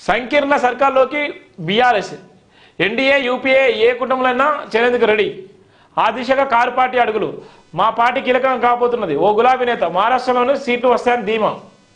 సంకీర్ణ సర్కార్లోకి BRS NDA UPA ఏ కుటుంబంలో చేరేందుకు రెడీ ఆ దిశగా కారు పార్టీ అడుగులు మా పార్టీ కీలకం కాబోతున్నది ఓ గులాబీ నేత మహారాష్ట్రలోని సీట్లు వస్తాయని ధీమా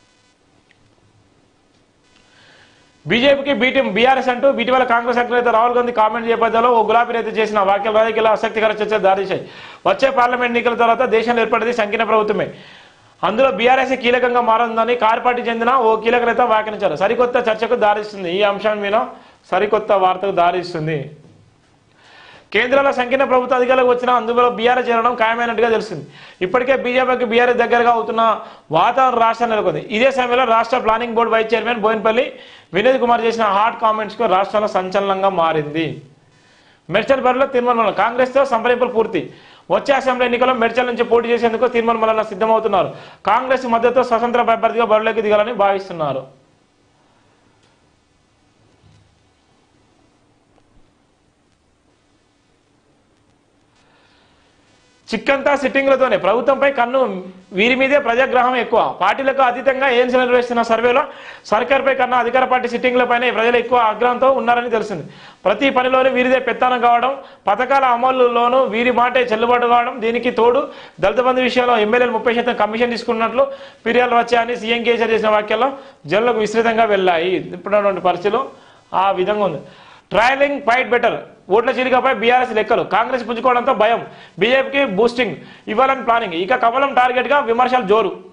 బీజేపీకి బీటీ బీఆర్ఎస్ అంటూ ఇటీవల కాంగ్రెస్ అగ్రనేత రాహుల్ గాంధీ కామెంట్ నేపథ్యంలో ఓ గులాబీ నేత చేసిన వ్యాఖ్యలు రాజకీయాల ఆసక్తికర చర్చ దారితీశాయి వచ్చే పార్లమెంట్ ఎన్నికల తర్వాత దేశంలో ఏర్పడేది సంకీర్ణ ప్రభుత్వమే అందులో బీఆర్ఎస్ కీలకంగా మారుందని కారు పార్టీ చెందిన ఓ కీలక నేత వ్యాఖ్యానించారు సరికొత్త చర్చకు దారిస్తుంది ఈ అంశం మీద సరికొత్త వార్తకు దారిస్తుంది కేంద్రంలో సంకీర్ణ ప్రభుత్వ అధికారులకు వచ్చిన అందులో బీఆర్ఎస్ చేరడం ఖాయమైనట్టుగా తెలిసింది ఇప్పటికే బీజేపీకి బీఆర్ఎస్ దగ్గరగా అవుతున్న వాతావరణ రాష్ట్రం నెలకొంది ఇదే సమయంలో రాష్ట్ర planning board vice chairman Boinapalli Vinod Kumar చేసిన హాట్ కామెంట్స్కు రాష్ట్రంలో సంచలనంగా మారింది మెడ్చల్ బరిలో తిరుమల కాంగ్రెస్తో సంప్రదింపులు పూర్తి వచ్చే అసెంబ్లీ ఎన్నికల్లో మెడ్చల్ నుంచి పోటీ చేసేందుకు తిరుమల మల్లన్న సిద్ధమవుతున్నారు కాంగ్రెస్ మద్దతుతో స్వతంత్ర అభ్యర్థిగా బరిలోకి దిగాలని భావిస్తున్నారు చిక్కంతా సిట్టింగ్లతోనే ప్రభుత్వంపై కన్ను వీరి మీదే ప్రజాగ్రహం ఎక్కువ పార్టీలకు అతీతంగా ఏం నిర్వహిస్తున్న సర్వేలో సర్కార్పై కన్నా అధికార పార్టీ సిట్టింగ్లపైనే ప్రజలు ఎక్కువ ఆగ్రహంతో ఉన్నారని తెలిసింది ప్రతి పనిలోనూ వీరిదే పెత్తనం కావడం పథకాల అమలులోనూ వీరి మాటే చెల్లుబాటు కావడం దీనికి తోడు దళిత బంధు విషయంలో ఎమ్మెల్యేలు ముప్పై శాతం కమిషన్ తీసుకున్నట్లు ఫిర్యాదులు వచ్చాయని సీఎం కేసీఆర్ చేసిన వ్యాఖ్యల్లో జల్లకు విస్తృతంగా వెళ్ళాయి ఇప్పుడున్నటువంటి పరిస్థితులు ఆ విధంగా ఉంది ట్రయలింగ్ ఫైట్ బెటర్ ఓట్ల చీలికపై బీఆర్ఎస్ లెక్కలు కాంగ్రెస్ పుంజుకోవడంతో భయం బీజేపీకి బూస్టింగ్ ఇవ్వాలని ప్లానింగ్ ఇక కమలం టార్గెట్గా విమర్శలు జోరు